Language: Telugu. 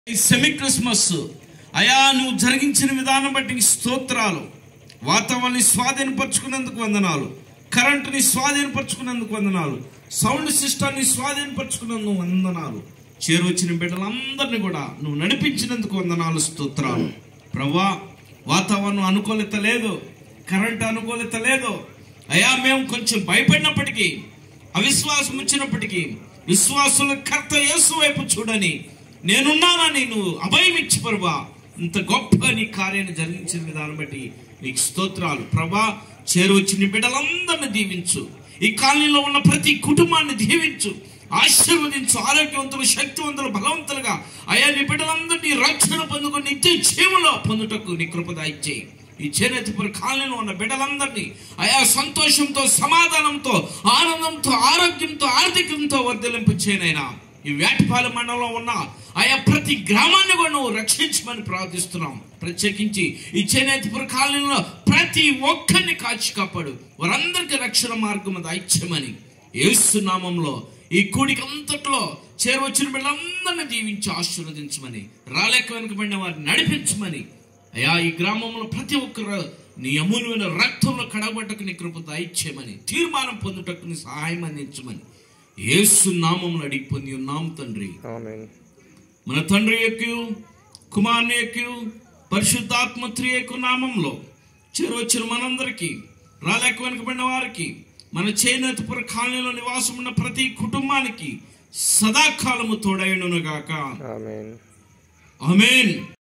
ఈ సెమీ క్రిస్మస్ అయా నువ్వు జరిగించిన విధానం బట్టి నీకు స్తోత్రాలు వాతావరణాన్ని స్వాధీనపరచుకున్నందుకు వందనాలు కరెంటుని స్వాధీనపరచుకున్నందుకు వందనాలు సౌండ్ సిస్టాన్ని స్వాధీనపరచుకున్నందుకు వందనాలు చేరువచ్చిన బిడ్డలందరినీ కూడా నువ్వు నడిపించినందుకు వందనాలు స్తోత్రాలు ప్రవ్వా వాతావరణం అనుకూలత లేదు కరెంట్ అనుకూలత లేదు అయా మేము కొంచెం భయపడినప్పటికీ అవిశ్వాసం వచ్చినప్పటికీ విశ్వాసుల కర్త యేసు వైపు చూడని నేనున్నానని నువ్వు అభయం ఇచ్చి ప్రభా ఇంత గొప్పగా నీ కార్యాన్ని జరిగించిన విధానం బట్టి నీకు స్తోత్రాలు ప్రభా చేరువచ్చిన బిడ్డలందరిని దీవించు ఈ కాలనీలో ఉన్న ప్రతి కుటుంబాన్ని దీవించు ఆశీర్వదించు ఆరోగ్యవంతులు శక్తివంతులు బలవంతులుగా అయా నీ బిడ్డలందరినీ రక్షణ పొందుకొని నిత్య జీవంలో పొందుటకు నీ కృపద ఇచ్చేయి ఈ చేనేతిపురి కాలనీలో ఉన్న బిడ్డలందరినీ ఆయా సంతోషంతో సమాధానంతో ఆనందంతో ఆరోగ్యంతో ఆర్థికంతో వర్ధలింపు చేయనైనా ఈ వేటపాలె మండలంలో ఉన్న ఆయా ప్రతి గ్రామాన్ని కూడా నువ్వు రక్షించమని ప్రార్థిస్తున్నాం ప్రత్యేకించి ఈ చేనేతిపురి కాలనీలో ప్రతి ఒక్కరిని కాచి కాపాడు వారందరికీ రక్షణ మార్గం దాయిచ్చమని ఏసునామంలో ఈ కూడికి అంతట్లో చేరవచ్చిన బిడ్డలందరినీ దీవించి ఆశీర్వదించమని రాలేక వెనుకబడిన వారిని నడిపించమని అయా ఈ గ్రామంలో ప్రతి ఒక్కరు నీ అమూల్యమైన రక్తంలో కడగబట్టకు నీ కృప దయచేయమని తీర్మానం పొందుటకు నీ సహాయం అందించమని ఏసు నామంలో అడిగి పొంది ఉన్నాం తండ్రి ఆమేన్ మన తండ్రి యొక్క కుమారుని యొక్క పరిశుద్ధాత్మ త్రియకు నామంలో చేరవచ్చిన మనందరికీ రాలేక వెనుకబడిన వారికి మన చేనేతపుర కాలనీలో నివాసం ఉన్న ప్రతి కుటుంబానికి సదాకాలము తోడైనను గాక ఆమేన్ ఆమేన్